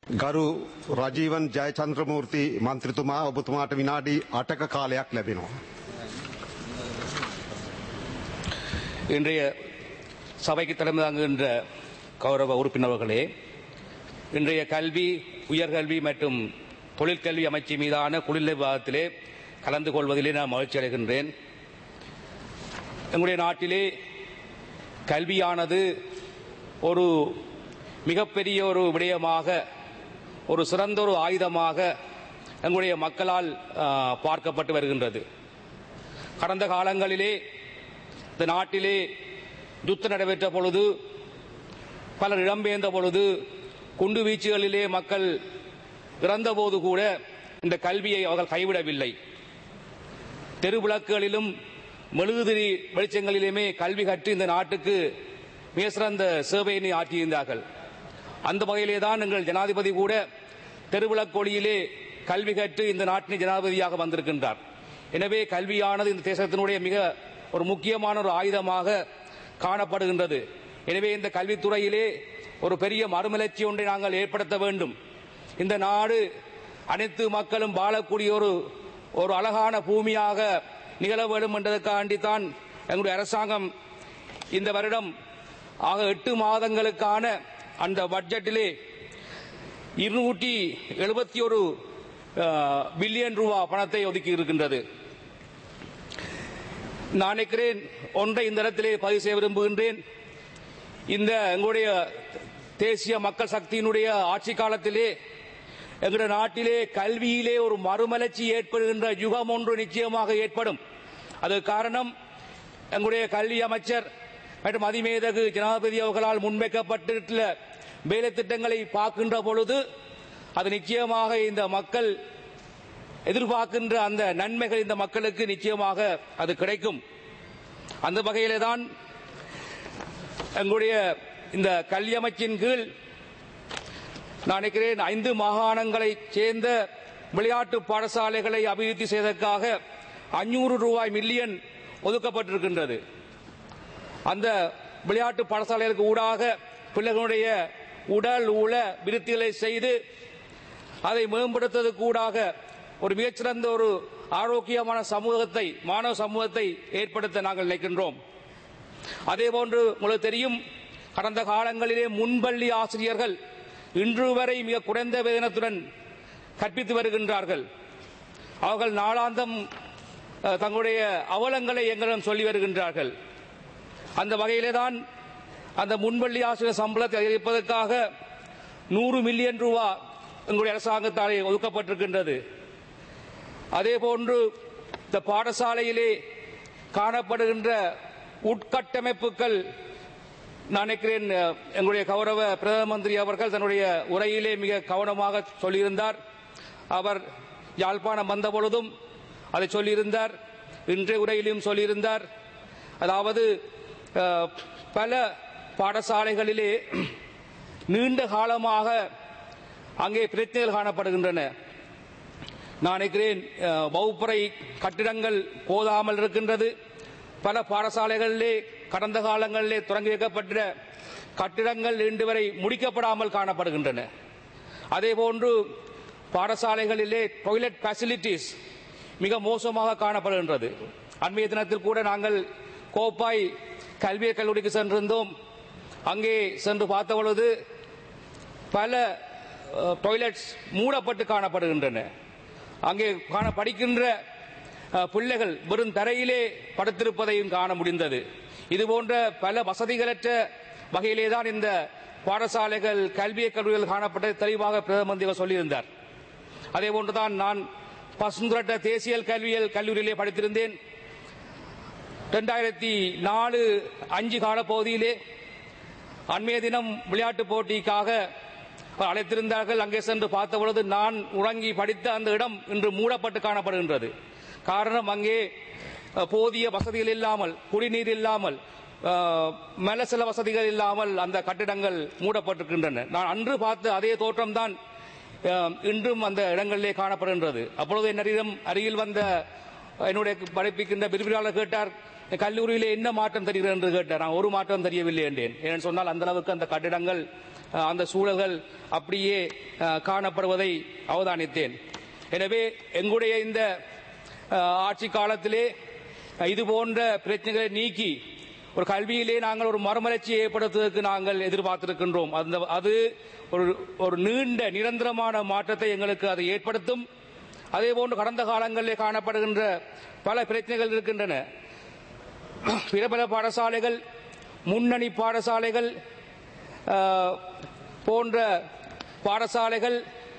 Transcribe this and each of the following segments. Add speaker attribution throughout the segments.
Speaker 1: ගරු රජීවන් ජයචන්ද්‍රමූර්ති මන්ත්‍රතුමා ඔබතුමාට විනාඩි අටක කාලයක් ලැබෙනවා.
Speaker 2: இன்றைய சபைக்கு தலைமை தாங்குகின்ற கௌரவ உறுப்பினர்களே இன்றைய கல்வி உயர்கல்வி மற்றும் தொழிற்கல்வி அமைச்சு மீதான குளிர் விவாதத்திலே கலந்து கொள்வதிலே நான் மகிழ்ச்சி அடைகின்றேன் எங்களுடைய நாட்டிலே கல்வியானது ஒரு மிகப்பெரிய ஒரு விடயமாக ஒரு சிறந்த ஒரு ஆயுதமாக எங்களுடைய மக்களால் ஆ, பார்க்கப்பட்டு வருகின்றது கடந்த காலங்களிலே இந்த நாட்டிலே யுத்தம் நடைபெற்ற பொழுது பலர் இடம்பெயர்ந்த பொழுது குண்டு வீச்சுகளிலே மக்கள் இறந்தபோது கூட இந்த கல்வியை அவர்கள் கைவிடவில்லை தெருவிளக்குகளிலும் மெழுகுதிரி வெளிச்சங்களிலுமே கல்வி கற்று இந்த நாட்டுக்கு மிக சிறந்த சேவையினை ஆற்றியிருந்தார்கள் அந்த வகையிலே தான் எங்கள் ஜனாதிபதி கூட தெருவிளக்கொடியிலே கல்வி கற்று இந்த நாட்டின் ஜனாதிபதியாக வந்திருக்கின்றார் எனவே கல்வியானது இந்த தேசத்தினுடைய மிக ஒரு முக்கியமான ஒரு ஆயுதமாக காணப்படுகின்றது எனவே இந்த கல்வித்துறையிலே ஒரு பெரிய மறுமலர்ச்சி ஒன்றை நாங்கள் ஏற்படுத்த வேண்டும் இந்த நாடு அனைத்து மக்களும் வாழக்கூடிய ஒரு ஒரு அழகான பூமியாக நிகழ வேண்டும் என்றதற்காண்டித்தான் எங்களுடைய அரசாங்கம் இந்த வருடம் ஆக எட்டு மாதங்களுக்கான அந்த பட்ஜெட்டிலே இருநூற்றி எழுபத்தி ஒரு பில்லியன் ரூபா பணத்தை ஒதுக்கி இருக்கின்றது நான் நினைக்கிறேன் ஒன்றை இந்த இடத்திலே பதிவு செய்ய விரும்புகின்றேன் இந்த எங்களுடைய தேசிய மக்கள் சக்தியினுடைய ஆட்சி காலத்திலே எங்களுடைய நாட்டிலே கல்வியிலே ஒரு மறுமலர்ச்சி ஏற்படுகின்ற யுகம் ஒன்று நிச்சயமாக ஏற்படும் அது காரணம் எங்களுடைய கல்வி அமைச்சர் மற்றும் அதிமேதகு ஜனாதிபதி அவர்களால் முன்வைக்கப்பட்டிருக்கிற வேலை திட்டங்களை பார்க்கின்ற பொழுது அது நிச்சயமாக இந்த மக்கள் எதிர்பார்க்கின்ற அந்த நன்மைகள் இந்த மக்களுக்கு நிச்சயமாக அது கிடைக்கும் அந்த வகையிலே தான் எங்களுடைய இந்த கல்வி அமைச்சின் கீழ் நான் நினைக்கிறேன் ஐந்து மாகாணங்களை சேர்ந்த விளையாட்டு பாடசாலைகளை அபிவிருத்தி செய்வதற்காக அஞ்சூறு ரூபாய் மில்லியன் ஒதுக்கப்பட்டிருக்கின்றது அந்த விளையாட்டு பாடசாலைகளுக்கு ஊடாக பிள்ளைகளுடைய உடல் உள விருத்திகளை செய்து அதை மேம்படுத்துவதற்கு ஊடாக ஒரு மிகச்சிறந்த ஒரு ஆரோக்கியமான சமூகத்தை மாணவ சமூகத்தை ஏற்படுத்த நாங்கள் நினைக்கின்றோம் அதே போன்று உங்களுக்கு தெரியும் கடந்த காலங்களிலே முன்பள்ளி ஆசிரியர்கள் இன்று வரை மிக குறைந்த வேதனத்துடன் கற்பித்து வருகின்றார்கள் அவர்கள் நாளாந்தம் அஹ், தங்களுடைய அவலங்களை எங்களிடம் சொல்லி வருகின்றார்கள் அந்த வகையிலே தான் அந்த முன்பள்ளி ஆசிரியர் சம்பளத்தை அதிகரிப்பதற்காக நூறு மில்லியன் ரூபா எங்களுடைய அரசாங்கத்தாலே ஒதுக்கப்பட்டிருக்கின்றது அதே போன்று இந்த பாடசாலையிலே காணப்படுகின்ற உட்கட்டமைப்புகள் நான் நினைக்கிறேன் அஹ், எங்களுடைய கௌரவ பிரதம மந்திரி அவர்கள் தன்னுடைய உரையிலே மிக கவனமாக சொல்லியிருந்தார் அவர் யாழ்ப்பாணம் வந்த பொழுதும் அதை சொல்லியிருந்தார் இன்றைய உரையிலும் சொல்லியிருந்தார் அதாவது அஹ், பல பாடசாலைகளிலே நீண்ட காலமாக அங்கே பிரச்சனைகள் காணப்படுகின்றன நான் நினைக்கிறேன் அஹ், வகுப்பறை கட்டிடங்கள் போதாமல் இருக்கின்றது பல பாடசாலைகளிலே கடந்த காலங்களிலே தொடங்கி வைக்கப்பட்ட கட்டிடங்கள் இன்று வரை முடிக்கப்படாமல் காணப்படுகின்றன அதே போன்று பாடசாலைகளிலே டாய்லெட் ஃபெசிலிட்டிஸ் மிக மோசமாக காணப்படுகின்றது அண்மைய தினத்தில் கூட நாங்கள் கோப்பாய் கல்வியற் கல்லூரிக்கு சென்றிருந்தோம் அங்கே சென்று பார்த்த பொழுது பல அஹ், டாய்லெட்ஸ் மூடப்பட்டு காணப்படுகின்றன அங்கே காண படிக்கின்ற அஹ், பிள்ளைகள் வெறும் தரையிலே படுத்திருப்பதையும் காண முடிந்தது இது போன்ற பல வசதிகளற்ற வகையிலே தான் இந்த பாடசாலைகள் கல்வியற் கல்லூரிகள் காணப்பட்ட தெளிவாக பிரதம மந்திரி அவர் சொல்லியிருந்தார் அதே போன்றுதான் நான் பசுந்துரட்ட தேசிய கல்வியல் கல்லூரியிலே படித்திருந்தேன் ரெண்டாயிரத்தி நாலு அஞ்சு கால பகுதியிலே அண்மைய தினம் விளையாட்டுப் போட்டிக்காக அழைத்திருந்தார்கள் அங்கே சென்று பார்த்த பொழுது நான் உறங்கி படித்த அந்த இடம் இன்று மூடப்பட்டு காணப்படுகின்றது காரணம் அங்கே அஹ், போதிய வசதிகள் இல்லாமல் குடிநீர் இல்லாமல் அஹ், மலசல வசதிகள் இல்லாமல் அந்த கட்டிடங்கள் மூடப்பட்டிருக்கின்றன நான் அன்று பார்த்த அதே தோற்றம்தான் அஹ், இன்றும் அந்த இடங்களிலே காணப்படுகின்றது அப்பொழுது என்னிடம் அருகில் வந்த என்னுடைய படிப்பிக்கின்ற விரிவிலாளர் கேட்டார் கல்லூரியிலே என்ன மாற்றம் தெரிகிறது என்று கேட்டார் நான் ஒரு மாற்றம் தெரியவில்லை என்றேன் ஏன்னு சொன்னால் அந்த அளவுக்கு அந்த கட்டிடங்கள் அஹ், அந்த சூழல்கள் அப்படியே அஹ், காணப்படுவதை அவதானித்தேன் எனவே எங்களுடைய இந்த அஹ், ஆட்சி காலத்திலே அஹ், இது போன்ற பிரச்சனைகளை நீக்கி ஒரு கல்வியிலே நாங்கள் ஒரு மறுமலர்ச்சியை ஏற்படுத்துவதற்கு நாங்கள் எதிர்பார்த்திருக்கின்றோம் அந்த அது ஒரு ஒரு நீண்ட நிரந்தரமான மாற்றத்தை எங்களுக்கு அது ஏற்படுத்தும் அதே போன்று கடந்த காலங்களிலே காணப்படுகின்ற பல பிரச்சனைகள் இருக்கின்றன பிரபல பாடசாலைகள் முன்னணி பாடசாலைகள் அஹ், போன்ற பாடசாலைகள்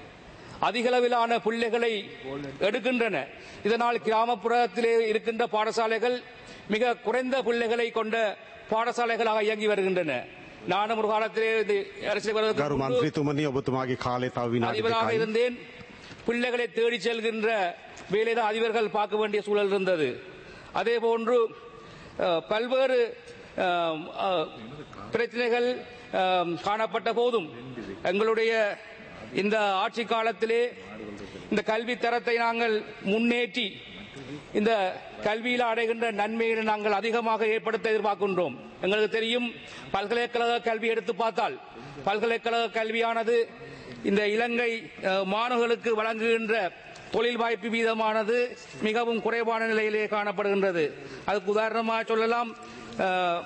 Speaker 2: அதிகளவிலான பிள்ளைகளை எடுக்கின்றன இதனால் கிராமப்புறத்திலே இருக்கின்ற பாடசாலைகள் மிக குறைந்த பிள்ளைகளை கொண்ட பாடசாலைகளாக இயங்கி வருகின்றன நானும் ஒரு காலத்திலே இது அரசியல் வருவதற்கு
Speaker 1: ගරු
Speaker 2: முன்பு
Speaker 1: මන්ත්‍රීතුමනි ඔබතුමාගේ කාලය තව විනාඩි
Speaker 2: அதிபராக
Speaker 1: දෙකයි.
Speaker 2: இருந்தேன் பிள்ளைகளை தேடி செல்கின்ற வேலைதான் அதிபர்கள் பார்க்க வேண்டிய சூழல் இருந்தது அதே போன்று அஹ், பல்வேறு அஹ், அஹ், பிரச்சனைகள் அஹ், காணப்பட்ட போதும் எங்களுடைய இந்த ஆட்சி காலத்திலே இந்த கல்வி தரத்தை நாங்கள் முன்னேற்றி இந்த கல்வியில் அடைகின்ற நன்மையை நாங்கள் அதிகமாக ஏற்படுத்த எதிர்பார்க்கின்றோம் எங்களுக்கு தெரியும் பல்கலைக்கழக கல்வி எடுத்து பார்த்தால் பல்கலைக்கழக கல்வியானது இந்த இலங்கை அஹ், மாணவர்களுக்கு வழங்குகின்ற தொழில் வாய்ப்பு வீதமானது மிகவும் குறைவான நிலையிலே காணப்படுகின்றது அதுக்கு உதாரணமாக சொல்லலாம் அஹ்,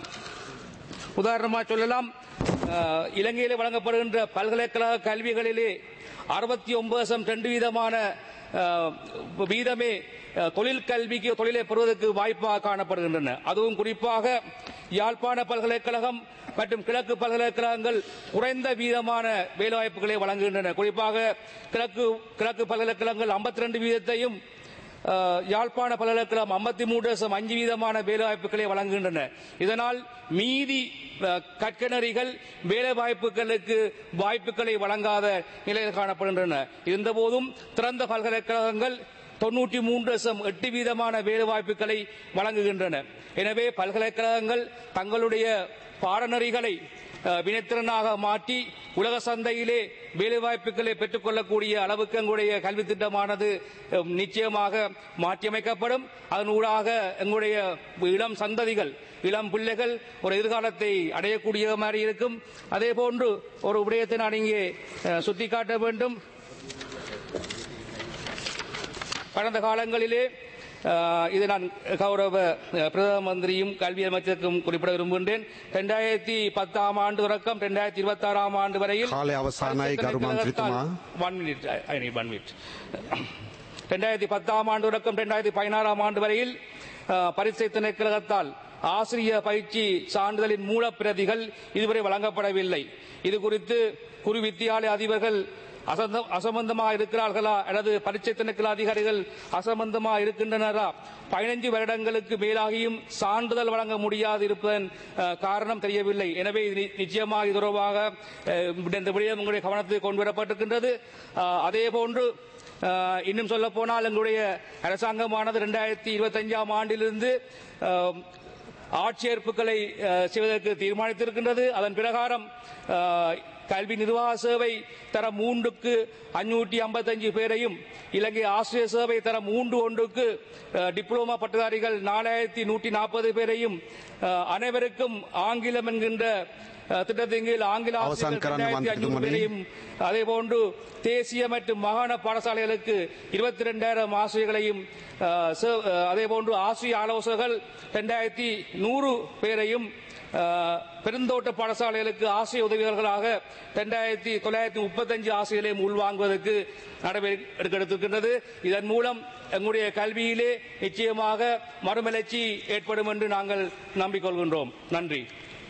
Speaker 2: உதாரணமாக சொல்லலாம் அஹ், இலங்கையிலே வழங்கப்படுகின்ற பல்கலைக்கழக கல்விகளிலே அறுபத்தி ஒன்பது ரெண்டு வீதமான அஹ், வீதமே அஹ், தொழில் கல்விக்கு தொழிலை பெறுவதற்கு வாய்ப்பாக காணப்படுகின்றன அதுவும் குறிப்பாக யாழ்ப்பாண பல்கலைக்கழகம் மற்றும் கிழக்கு பல்கலைக்கழகங்கள் குறைந்த வீதமான வேலைவாய்ப்புகளை வழங்குகின்றன குறிப்பாக கிழக்கு கிழக்கு பல்கலைக்கழகங்கள் 52 ரெண்டு வீதத்தையும் அஹ், யாழ்ப்பாண பல்கலைக்கழகம் ஐம்பத்தி மூன்று தசம் அஞ்சு வீதமான வேலைவாய்ப்புகளை வழங்குகின்றன இதனால் மீதி அஹ், கற்கனரிகள் வேலைவாய்ப்புகளுக்கு வாய்ப்புகளை வழங்காத நிலையில் காணப்படுகின்றன இருந்தபோதும் திறந்த பல்கலைக்கழகங்கள் தொன்னூற்றி மூன்று தசம் எட்டு வீதமான வேலைவாய்ப்புகளை வழங்குகின்றன எனவே பல்கலைக்கழகங்கள் தங்களுடைய பாடநெறிகளை அஹ், வினைத்திறனாக மாற்றி உலக சந்தையிலே வேலைவாய்ப்புகளை பெற்றுக்கொள்ளக்கூடிய அளவுக்கு எங்களுடைய கல்வி திட்டமானது அஹ், நிச்சயமாக மாற்றியமைக்கப்படும் அதன் ஊடாக எங்களுடைய இளம் சந்ததிகள் இளம் பிள்ளைகள் ஒரு எதிர்காலத்தை அடையக்கூடிய மாதிரி இருக்கும் அதே போன்று ஒரு விடயத்தை நான் இங்கே அஹ், சுட்டிக்காட்ட வேண்டும் கடந்த காலங்களிலே அஹ், இது நான் கௌரவ அஹ், பிரதம மந்திரியும் கல்வி அமைச்சருக்கும் குறிப்பிட விரும்புகின்றேன் இரண்டாயிரத்தி பத்தாம் ஆண்டு தொடக்கம் இரண்டாயிரத்தி இருபத்தி ஆறாம் ஆண்டு வரையில்
Speaker 1: කාලය අවසානයි ගරු මන්ත්‍රීතුමා.
Speaker 2: One minute I need one minute ரெண்டாயிரத்தி பத்தாம் ஆண்டு தொடக்கம் ரெண்டாயிரத்தி பதினாறாம் ஆண்டு வரையில் அஹ், பரீட்சை திணைக்களத்தால் ஆசிரியர் பயிற்சி சான்றிதழின் மூலப்பிரதிகள் இதுவரை வழங்கப்படவில்லை இது குறித்து குறு வித்தியாலய அதிபர்கள் அசந்த- அசம்பந்தமா இருக்கிறார்களா அல்லது பரீட்சை திணைக்கள அதிகாரிகள் அசம்பந்தமா இருக்கின்றனரா பதினைஞ்சு வருடங்களுக்கு மேலாகியும் சான்றிதழ் வழங்க முடியாது இருப்பதன் அஹ், காரணம் தெரியவில்லை எனவே இது நி- நிச்சயமாக இது தொடர்பாக அஹ், இந்த விடயம் உங்களுடைய கவனத்துக்கு கொண்டு வரப்பட்டிருக்கின்றது அஹ், அதே போன்று அஹ், இன்னும் சொல்ல போனால் எங்களுடைய அரசாங்கமானது இரண்டாயிரத்தி இருபத்தஞ்சாம் ஆண்டிலிருந்து அஹ், ஆட்சேர்ப்புகளை அஹ், செய்வதற்கு தீர்மானித்திருக்கின்றது அதன் பிரகாரம் அஹ், கல்வி நிர்வாக சேவை தரம் மூன்றுக்கு அஞ்சூற்றி ஐம்பத்தஞ்சு பேரையும் இலங்கை ஆசிரியர் சேவை தரம் மூன்று ஒன்றுக்கு அஹ், டிப்ளோமா பட்டதாரிகள் நாலாயிரத்தி நூற்றி நாற்பது பேரையும் அஹ், அனைவருக்கும் ஆங்கிலம் என்கின்ற அஹ், திட்டத்தின் கீழ் ஆங்கில
Speaker 1: அவசான்
Speaker 2: ஆசிரியர்கள்
Speaker 1: கரண்
Speaker 2: 2500
Speaker 1: மந்திரி
Speaker 2: பேரையும் அதே போன்று தேசிய மற்றும் மாகாண பாடசாலைகளுக்கு இருபத்தி ரெண்டாயிரம் ஆசிரியர்களையும் அஹ், சே- அஹ், அதே போன்று ஆசிரிய ஆலோசகர்கள் இரண்டாயிரத்தி நூறு பேரையும் அஹ், பெருந்தோட்ட பாடசாலைகளுக்கு ஆசிரிய உதவியாளர்களாக இரண்டாயிரத்தி தொள்ளாயிரத்தி முப்பத்தஞ்சு ஆசிரியர்களையும் உள்வாங்குவதற்கு நடவடிக்கை எடுத்திருக்கின்றது இதன் மூலம் எங்களுடைய கல்வியிலே நிச்சயமாக மறுமலர்ச்சி ஏற்படும் என்று நாங்கள் நம்பிக்கொள்கின்றோம் நன்றி